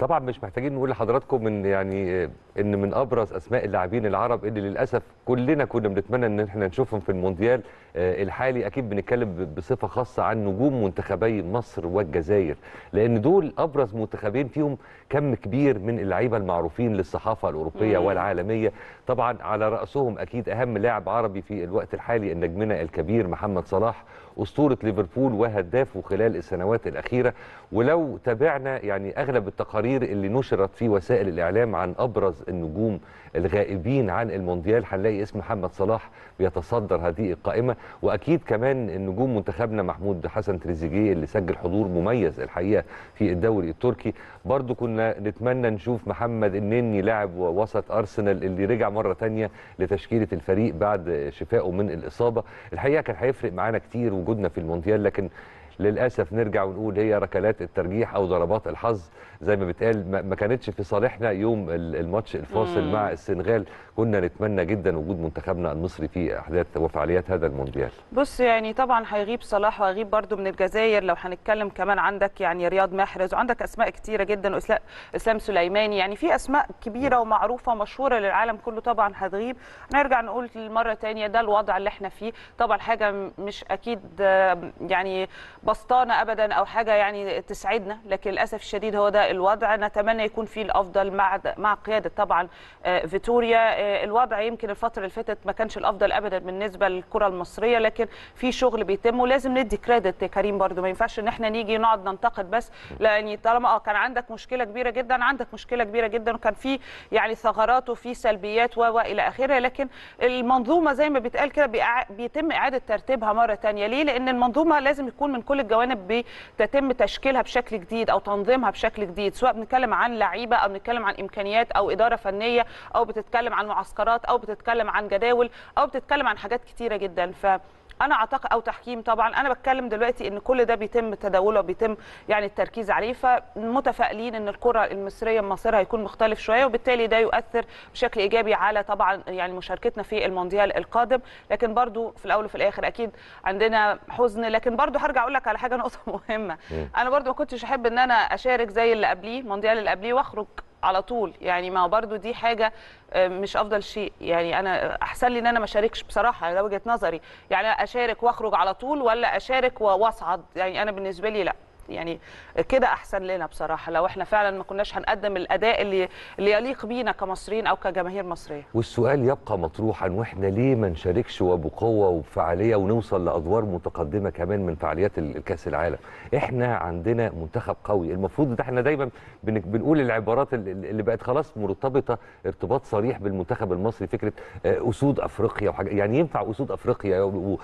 طبعا مش محتاجين نقول لحضراتكم ان يعني ان من ابرز اسماء اللاعبين العرب اللي للاسف كلنا كنا بنتمنى ان احنا نشوفهم في المونديال آه، الحالي اكيد بنتكلم ب- بصفه خاصه عن نجوم منتخبي مصر والجزائر لان دول ابرز منتخبين فيهم كم كبير من اللعيبه المعروفين للصحافه الاوروبيه مم. والعالميه طبعا على راسهم اكيد اهم لاعب عربي في الوقت الحالي نجمنا الكبير محمد صلاح اسطوره ليفربول وهدافه خلال السنوات الاخيره ولو تابعنا يعني اغلب التقارير اللي نشرت في وسائل الاعلام عن ابرز النجوم الغائبين عن المونديال هنلاقي اسم محمد صلاح بيتصدر هذه القائمه واكيد كمان النجوم منتخبنا محمود حسن تريزيجيه اللي سجل حضور مميز الحقيقه في الدوري التركي برضو كنا نتمنى نشوف محمد النني لاعب وسط ارسنال اللي رجع مره تانية لتشكيله الفريق بعد شفائه من الاصابه الحقيقه كان هيفرق معانا كتير وجودنا في المونديال لكن للاسف نرجع ونقول هي ركلات الترجيح او ضربات الحظ زي ما بتقال ما- ما كانتش في صالحنا يوم ال- الماتش الفاصل مم. مع السنغال كنا نتمنى جدا وجود منتخبنا المصري في احداث وفعاليات هذا المونديال بص يعني طبعا هيغيب صلاح وهيغيب برضو من الجزائر لو هنتكلم كمان عندك يعني رياض محرز وعندك اسماء كتيره جدا واسلام اسلام سليماني يعني في اسماء كبيره ومعروفه ومشهوره للعالم كله طبعا هتغيب نرجع نقول مره تانية ده الوضع اللي احنا فيه طبعا حاجه م- مش اكيد آه، يعني بسطانه ابدا او حاجه يعني تسعدنا لكن للاسف الشديد هو ده الوضع نتمنى يكون فيه الافضل مع مع قياده طبعا آه، فيتوريا آه، الوضع يمكن الفتره اللي فاتت ما كانش الافضل ابدا بالنسبه للكره المصريه لكن في شغل بيتم ولازم ندي كريدت يا كريم برضو ما ينفعش ان احنا نيجي نقعد ننتقد بس لان طالما اه كان عندك مشكله كبيره جدا عندك مشكله كبيره جدا وكان في يعني ثغرات وفي سلبيات و والى اخره لكن المنظومه زي ما بيتقال كده بيع- بيتم اعاده ترتيبها مره تانية ليه لان المنظومه لازم يكون من كل الجوانب بتتم تشكيلها بشكل جديد او تنظيمها بشكل جديد سواء بنتكلم عن لعيبه او بنتكلم عن امكانيات او اداره فنيه او بتتكلم عن معسكرات او بتتكلم عن جداول او بتتكلم عن حاجات كتيره جدا ف انا اعتقد او تحكيم طبعا انا بتكلم دلوقتي ان كل ده بيتم تداوله وبيتم يعني التركيز عليه فمتفائلين ان الكره المصريه مصيرها هيكون مختلف شويه وبالتالي ده يؤثر بشكل ايجابي على طبعا يعني مشاركتنا في المونديال القادم لكن برضو في الاول وفي الاخر اكيد عندنا حزن لكن برضو هرجع اقول لك على حاجه نقطه مهمه مم. انا برضو ما كنتش احب ان انا اشارك زي اللي قبليه المونديال اللي قبليه واخرج على طول يعني ما هو برضو دي حاجه آه، مش افضل شيء يعني انا احسن لي ان انا ما اشاركش بصراحه ده وجهه نظري يعني أنا اشارك واخرج على طول ولا اشارك و- واصعد يعني انا بالنسبه لي لا يعني كده احسن لنا بصراحه لو احنا فعلا ما كناش هنقدم الاداء اللي اللي يليق بينا كمصريين او كجماهير مصريه والسؤال يبقى مطروحا واحنا ليه ما نشاركش وبقوه وبفعاليه ونوصل لادوار متقدمه كمان من فعاليات ال- الكاس العالم احنا عندنا منتخب قوي المفروض ده احنا دايما بن- بنقول العبارات ال- ال- اللي بقت خلاص مرتبطه ارتباط صريح بالمنتخب المصري فكره آه، اسود افريقيا وحاجة يعني ينفع اسود افريقيا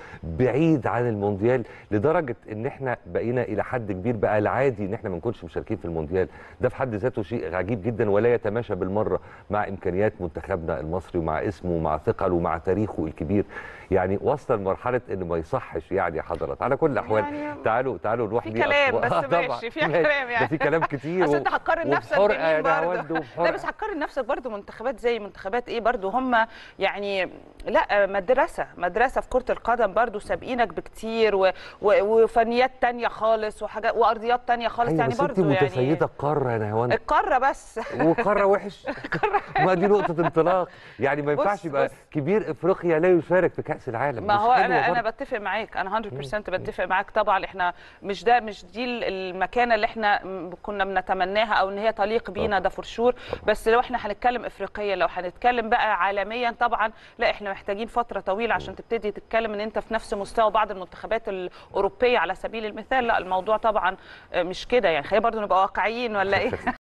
وبعيد عن المونديال لدرجه ان احنا بقينا الى حد كبير بقى العادي ان احنا ما نكونش مشاركين في المونديال ده في حد ذاته شيء عجيب جدا ولا يتماشى بالمره مع امكانيات منتخبنا المصري ومع اسمه ومع ثقله ومع تاريخه الكبير يعني وصل لمرحله ان ما يصحش يعني يا حضرات على كل الاحوال يعني تعالوا تعالوا نروح في ليه كلام أخبار- بس آه طبعاً. ماشي، فيها ماشي. كلام يعني. ده في كلام كتير اصل انت هتقارن نفسك وبحرقة بمين يا برضه نهاوند لا وبحرقة. بس هتقارن نفسك برضه منتخبات زي منتخبات ايه برضه هم يعني لا مدرسه مدرسه في كره القدم برضه سابقينك بكتير و... و... وفنيات تانية خالص وحاجات وارضيات تانية خالص أيوة يعني بس انت برضه يعني متسيده القاره يا نهاوند القاره بس وقاره وحش ما دي نقطه انطلاق يعني ما بص- ينفعش يبقى بص. كبير افريقيا لا يشارك في كاس العالم ما مش هو حلوة انا انا برضه. بتفق معاك انا 100% بتفق معاك طبعا احنا مش ده مش دي المكانه اللي احنا م- كنا بنتمناها او ان هي تليق بينا ده فور شور بس لو احنا هنتكلم افريقيا لو هنتكلم بقى عالميا طبعا لا احنا محتاجين فتره طويله عشان تبتدي تتكلم ان انت في نفس مستوى بعض المنتخبات الاوروبيه على سبيل المثال لا الموضوع طبعا مش كده يعني خلينا برضو نبقى واقعيين ولا ايه